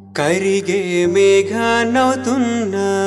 కరిగే మేఘానవుతున్నా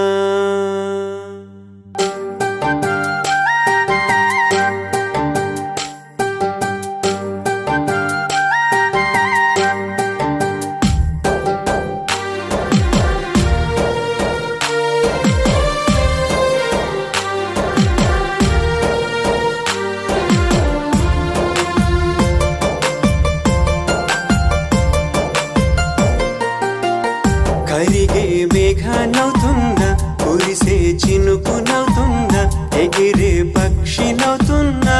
కరిగే మేఘానవుతున్నా కురిసే చినుకునవుతున్నా ఎగిరే పక్షినవుతున్నా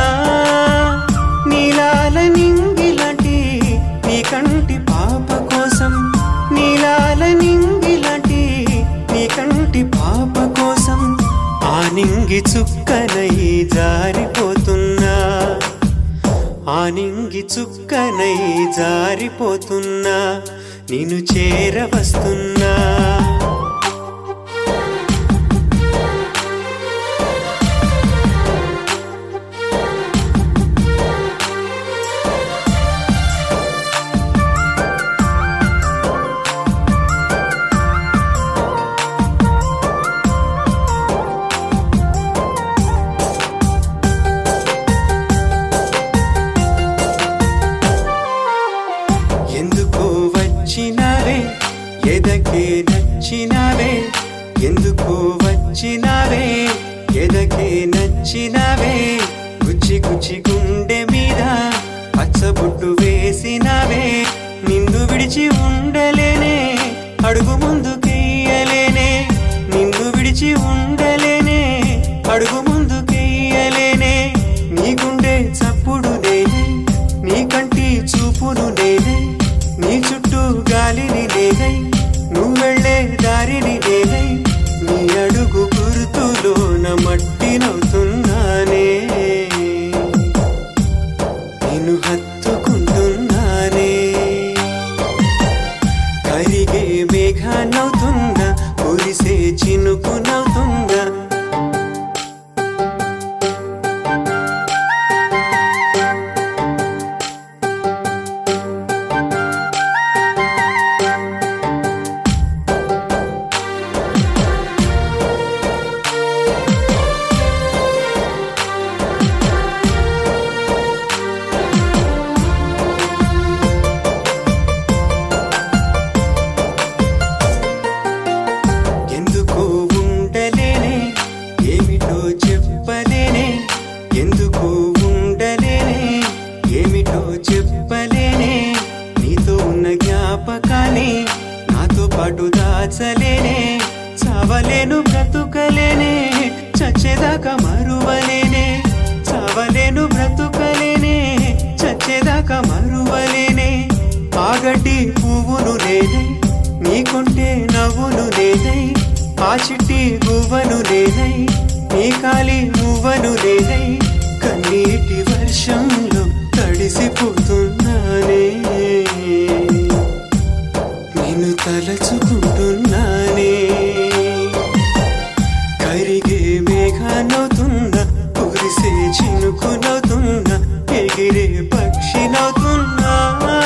నీలాల నింగిలాంటి నీ కంటి పాప కోసం నీలాల నింగిలాంటి నీ కంటి పాప కోసం ఆ నింగి చుక్కనై జారిపోతున్నా ఆ నింగి చుక్కనై జారిపోతున్నా నిన్ను చేరవస్తున్నా ఎందుకు వచ్చినావే ఎదకే నచ్చినావే ఎందుకు వచ్చినావే ఎదకే నచ్చినావే గుచ్చి గుచ్చి గుండె మీద పచ్చబుట్టు వేసినావే నిన్ను విడిచి ఉండలేనే అడుగు ముందుకెయ్యలేనే నిన్ను విడిచి ఉండలేనే అడుగు ముందుకెయ్యలేనే నీ గుండె చప్పుడు నేనే నీ కంటి చూపును నేనే నీ చుట్టూ గాలిని నేనై నువ్వు వెళ్ళే దారిని నేనై నీ అడుగు గుర్తులోన మట్టినవుతున్నానే నిన్ను హత్తుకుంటున్నానే కరిగే మేఘానవుతున్నా కురిసే చినుకునవుతున్నా ఎందుకు ఉండలేనే ఏమిటో చెప్పలేనే ఎందుకు ఉండలేనే ఏమిటో చెప్పలేనే నీతో ఉన్న జ్ఞాపకాన్ని నాతో పాటు దాచలేనే చావలేను బ్రతుకలేనే చచ్చేదాకా మరువలేనే చావలేను బ్రతుకలేనే చచ్చేదాకా మరువలేనే ఆగడ్డి పువ్వును నేనే నీకుంటే నవ్వును నేనై ఆ చిట్టి గువ్వను నేనై నీ కాలి మువ్వను నేనై కన్నీటి వర్షంలో తడిసిపోతున్నానే నేను తలచుకుంటున్నానే కరిగే మేఘానవుతున్నా కురిసే చినుకునవుతున్నా ఎగిరే పక్షినవుతున్నా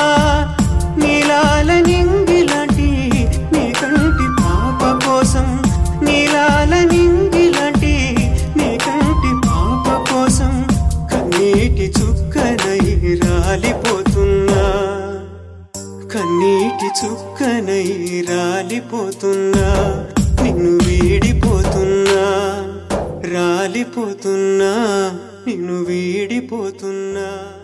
నీలాల నింగిలాంటి నీ కంటి పాప కోసం నీలాల నింగిలాంటి నీ కంటి పాప కోసం కన్నీటి చుక్కనై రాలిపోతున్నా కన్నీటి చుక్కనై రాలిపోతున్నా నిన్ను వీడిపోతున్నా రాలిపోతున్నా నిన్ను వీడిపోతున్నా